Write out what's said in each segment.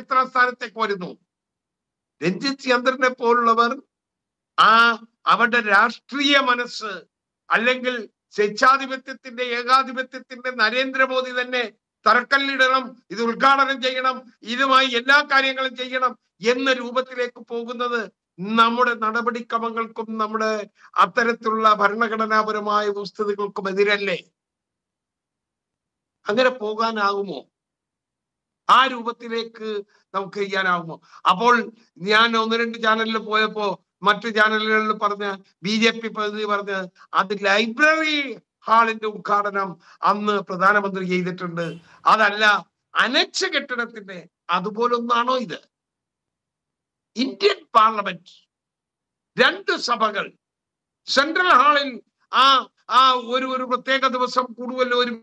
എത്രാം സ്ഥാനത്തേക്ക് വരുന്നു രഞ്ജിത്ത് ചന്ദ്രനെ പോലുള്ളവർ ആ അവരുടെ രാഷ്ട്രീയ മനസ്സ് അല്ലെങ്കിൽ സ്വേച്ഛാധിപത്യത്തിന്റെ ഏകാധിപത്യത്തിന്റെ നരേന്ദ്രമോദി തന്നെ തറക്കല്ലിടണം ഇത് ഉദ്ഘാടനം ചെയ്യണം ഇതുമായി എല്ലാ കാര്യങ്ങളും ചെയ്യണം എന്ന രൂപത്തിലേക്ക് പോകുന്നത് നമ്മുടെ നടപടിക്രമങ്ങൾക്കും നമ്മുടെ അത്തരത്തിലുള്ള ഭരണഘടനാപരമായ വസ്തുതകൾക്കും എതിരല്ലേ അങ്ങനെ പോകാനാകുമോ ആ രൂപത്തിലേക്ക് നമുക്ക് ചെയ്യാനാകുമോ അപ്പോൾ ഞാൻ ഒന്ന് രണ്ട് ചാനലിൽ പോയപ്പോ മറ്റു ചാനലുകളിൽ പറഞ്ഞ ബി ജെ പി പ്രതിനിധി പറഞ്ഞ് അത് ലൈബ്രറി ഹാളിന്റെ ഉദ്ഘാടനം അന്ന് പ്രധാനമന്ത്രി ചെയ്തിട്ടുണ്ട് അതല്ല അനക്ഷ കെട്ടിടത്തിന്റെ അതുപോലൊന്നാണോ ഇത് ഇന്ത്യൻ പാർലമെന്റ് രണ്ട് സഭകൾ സെൻട്രൽ ഹാളിൽ ആ ആ ഒരു ഒരു പ്രത്യേക ദിവസം കൂടുമല്ലോ ഒരു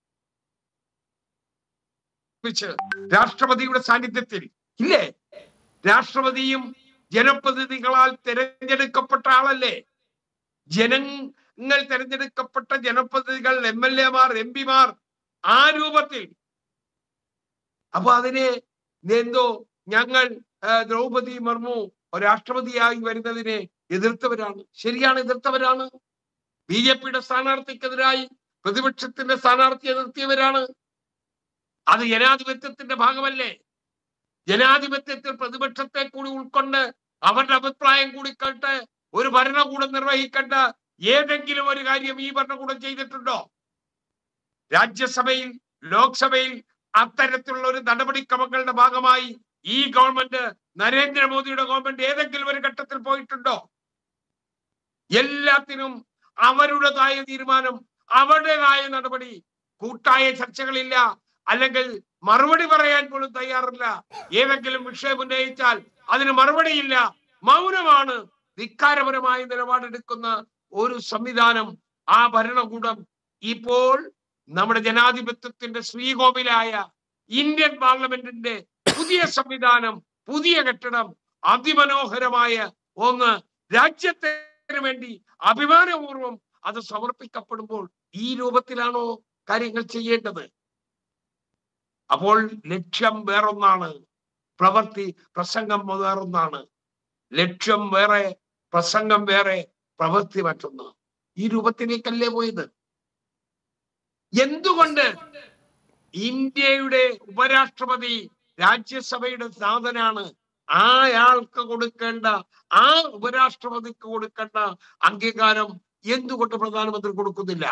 രാഷ്ട്രപതിയുടെ സാന്നിധ്യത്തിൽ ഇല്ലേ രാഷ്ട്രപതിയും ജനപ്രതിനിധികളാൽ തിരഞ്ഞെടുക്കപ്പെട്ട ആളല്ലേ ജനങ്ങൾ തിരഞ്ഞെടുക്കപ്പെട്ട ജനപ്രതിനിധികൾ എം എൽ എമാർ എം പിമാർ ആ രൂപത്തിൽ അപ്പൊ അതിനെ എന്തോ ഞങ്ങൾ ആ, ദ്രൗപദി മുർമു രാഷ്ട്രപതിയായി വരുന്നതിനെ എതിർത്തവരാണ് ശരിയാണ് എതിർത്തവരാണ് ബി ജെ പിയുടെ സ്ഥാനാർത്ഥിക്കെതിരായി പ്രതിപക്ഷത്തിന്റെ സ്ഥാനാർത്ഥിയെ നിർത്തിയവരാണ് അത് ജനാധിപത്യത്തിന്റെ ഭാഗമല്ലേ ജനാധിപത്യത്തിൽ പ്രതിപക്ഷത്തെ കൂടി ഉൾക്കൊണ്ട് അവരുടെ അഭിപ്രായം കൂടി കേട്ട് ഒരു ഭരണകൂടം നിർവഹിക്കേണ്ട ഏതെങ്കിലും ഒരു കാര്യം ഈ ഭരണകൂടം ചെയ്തിട്ടുണ്ടോ രാജ്യസഭയിൽ ലോക്സഭയിൽ അത്തരത്തിലുള്ള ഒരു നടപടിക്രമങ്ങളുടെ ഭാഗമായി ഈ ഗവൺമെന്റ് നരേന്ദ്രമോദിയുടെ ഗവൺമെന്റ് ഏതെങ്കിലും ഒരു ഘട്ടത്തിൽ പോയിട്ടുണ്ടോ എല്ലാത്തിനും അവരുടേതായ തീരുമാനം അവരുടേതായ നടപടി കൂട്ടായ ചർച്ചകളില്ല അല്ലെങ്കിൽ മറുപടി പറയാൻ പോലും തയ്യാറില്ല ഏതെങ്കിലും വിഷയം ഉന്നയിച്ചാൽ അതിന് മറുപടിയില്ല മൗനമാണ് ധിക്കാരപരമായ നിലപാടെടുക്കുന്ന ഒരു സംവിധാനം ആ ഭരണകൂടം ഇപ്പോൾ നമ്മുടെ ജനാധിപത്യത്തിന്റെ ശ്രീകോവിലായ ഇന്ത്യൻ പാർലമെന്റിന്റെ പുതിയ സംവിധാനം പുതിയ കെട്ടിടം അതിമനോഹരമായ ഒന്ന് രാജ്യത്തിന് വേണ്ടി അഭിമാനപൂർവം അത് സമർപ്പിക്കപ്പെടുമ്പോൾ ഈ രൂപത്തിലാണോ കാര്യങ്ങൾ ചെയ്യേണ്ടത് അപ്പോൾ ലക്ഷ്യം വേറൊന്നാണ് പ്രവൃത്തി പ്രസംഗം വേറൊന്നാണ് ലക്ഷ്യം വേറെ പ്രസംഗം വേറെ പ്രവൃത്തി മറ്റൊന്ന് ഈ രൂപത്തിലേക്കല്ലേ പോയത് എന്തുകൊണ്ട് ഇന്ത്യയുടെ ഉപരാഷ്ട്രപതി രാജ്യസഭയുടെ നാഥനാണ് ആയാൾക്ക് കൊടുക്കേണ്ട ആ ഉപരാഷ്ട്രപതിക്ക് കൊടുക്കേണ്ട അംഗീകാരം എന്തുകൊണ്ട് പ്രധാനമന്ത്രി കൊടുക്കുന്നില്ല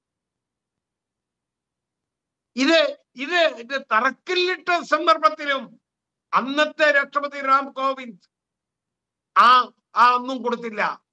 ഇത് ഇത് ഇത് തറക്കല്ലിട്ട സന്ദർഭത്തിലും അന്നത്തെ രാഷ്ട്രപതി റാം കോവിന്ദ് ആ ആ ഒന്നും കൊടുത്തില്ല